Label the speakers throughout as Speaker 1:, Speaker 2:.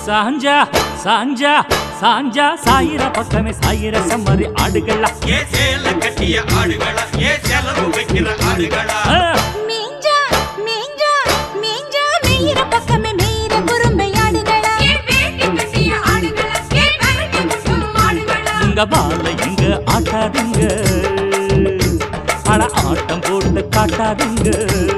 Speaker 1: சாஞ்சா சாஞ்சா சாஞ்சா சாயிர பக்கமே சாயிர செம்மறி ஆடுகளா
Speaker 2: ஏ சேல கட்டிய ஆடுகளா ஏ செலவு வைக்கிற ஆடுகளா
Speaker 1: ஆ,
Speaker 3: மேஞ்சா மேஞ்சா மேஞ்சா மேயிற பக்கமே மேயிற குறும்பையாடுகளா
Speaker 1: இங்க பால இங்க ஆட்டாதீங்க அட ஆட்டம் போட்டு காட்டாதீங்க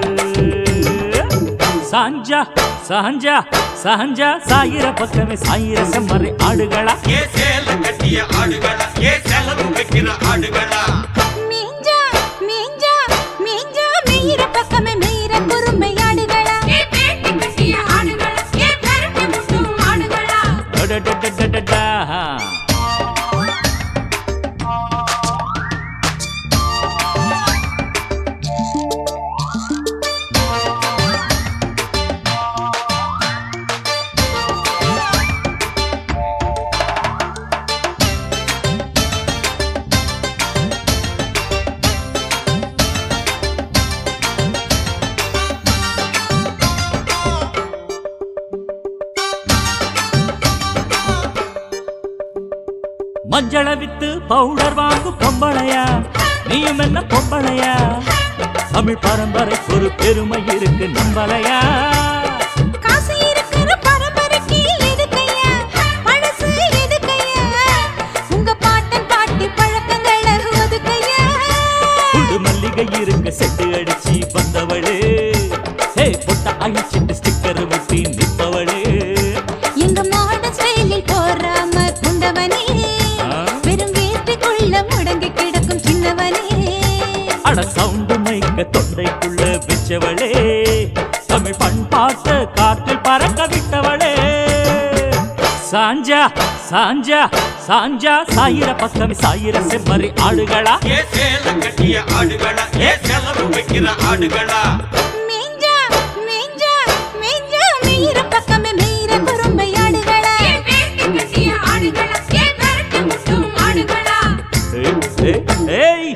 Speaker 1: சாஞ்சா சாஞ்சா சாஞ்சா சாயிர பக்கமே சாயிர செம்மறி ஆடுகளா
Speaker 2: ஏ சேல கட்டிய ஆடுகளா ஏ செலவு வைக்கிற ஆடுகளா
Speaker 3: மேஞ்சா மேஞ்சா மேஞ்சா மேயிற பக்கமே மேயிற குறும்பையாடுகளா
Speaker 1: அடடடடடடா. மஞ்சள வித்து பவுடர் வாங்கும் பொம்பளையா நீயும் என்ன பொம்பளையா தமிழ் பரம்பரைக்கு ஒரு பெருமை இருக்கு நம்பலையா
Speaker 3: காசு இருக்கிற பரம்பரைக்கு எதுக்கையா பழசு எதுக்கையா உங்க பாட்டன் பாட்டி பழக்கங்களை ஒதுக்கையா
Speaker 1: குண்டு மல்லிகை இருக்கு செட்டு அடிச்சு வந்தவளே ஹே பொட்ட அழிச்சிட்டு ஸ்டிக்கர் ஒட்டி நிற்பவளே
Speaker 3: எங்க மாடர்ன் ஸ்டைலில் போறாம குண்டவனே
Speaker 1: ஆ?
Speaker 3: வெறும் வீட்டுக்குள்ள முடங்கி கிடக்கும் சின்னவனே
Speaker 1: அட சவுண்டு மைக்க தொண்டைக்குள்ள வச்சவளே தமிழ் பண்பாட்டு காற்றில் பறக்க விட்டவளே சாஞ்சா சாஞ்சா சாஞ்சா சாயிர பக்கம் சாயிர செம்மறி ஆடுகளா
Speaker 2: ஏ சேல கட்டிய ஆடுகளா ஏ செலவு வைக்கிற ஆடுகளா
Speaker 3: மேஞ்சா மேஞ்சா மேஞ்சா மேயிற பக்கமே மேயிற குறும்பையாடுகளா
Speaker 1: ஏய், ஏய், ஏய்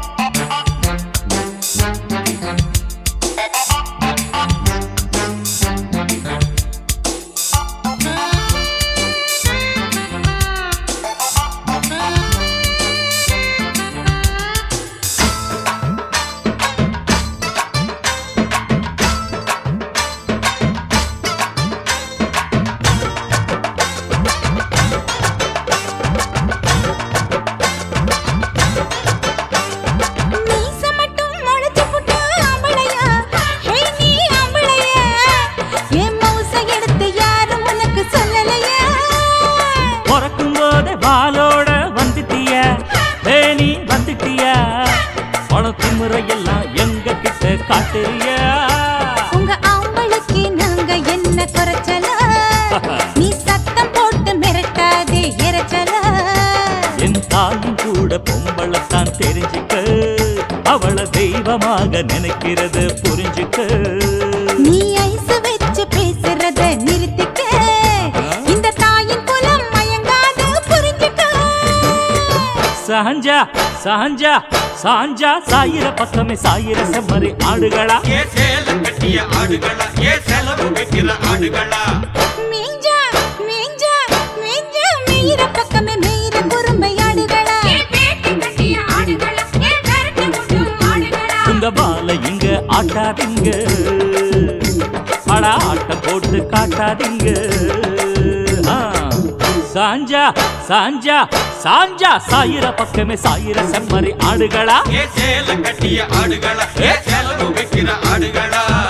Speaker 3: மீச மட்டும் முளைச்சு புட்டு ஆம்பளையா ஹே நீ ஆம்பளையா என் மவுச எடுத்து யாரும் உனக்கு சொல்லலையா
Speaker 1: பிறக்கும் போதே வாளோட வந்துட்டிய தேனி வந்துட்டிய பணத்து முறையெல்லாம் எங்க கிட்ட காட்டுறியா
Speaker 3: உங்க ஆம்பளைக்கு நாங்க என்ன குறைச்சலா நீ சத்தம் போட்டு மிரட்டாதே இறைச்சலா
Speaker 1: என் தாயும் கூட பொம்பளைத்தான் தெரிஞ்சுக்க அவளை தெய்வமாக நினைக்கிறது புரிஞ்சுக்க
Speaker 3: நீ ஐஸ் வச்சு பேசுறத நிறுத்திக்க இந்த தாயின் குலம் மயங்காது புரிஞ்சுக்க
Speaker 1: சாஞ்சா சாஞ்சா சாஞ்சா சாயிர பக்கமே சாயிர செம்மறி ஆடுகளா
Speaker 2: ஏ சேல கட்டிய ஆடுகளா ஏ செலவு வைக்கிற ஆடுகளா
Speaker 3: மேஞ்சா மேஞ்சா மேஞ்சா மேயிற பக்கமே மேயிற குறும்பையாடுகளா
Speaker 1: உங்க பால இங்க ஆட்டாதீங்க அட ஆட்டம் போட்டு காட்டாதீங்க ஆ. சாஞ்சா சாஞ்சா சாஞ்சா சாயிர பக்கமே சாயிர செம்மறி ஆடுகளா
Speaker 2: ஏ சேல கட்டிய ஆடுகளா ஏ செலவு வைக்கிற ஆடுகளா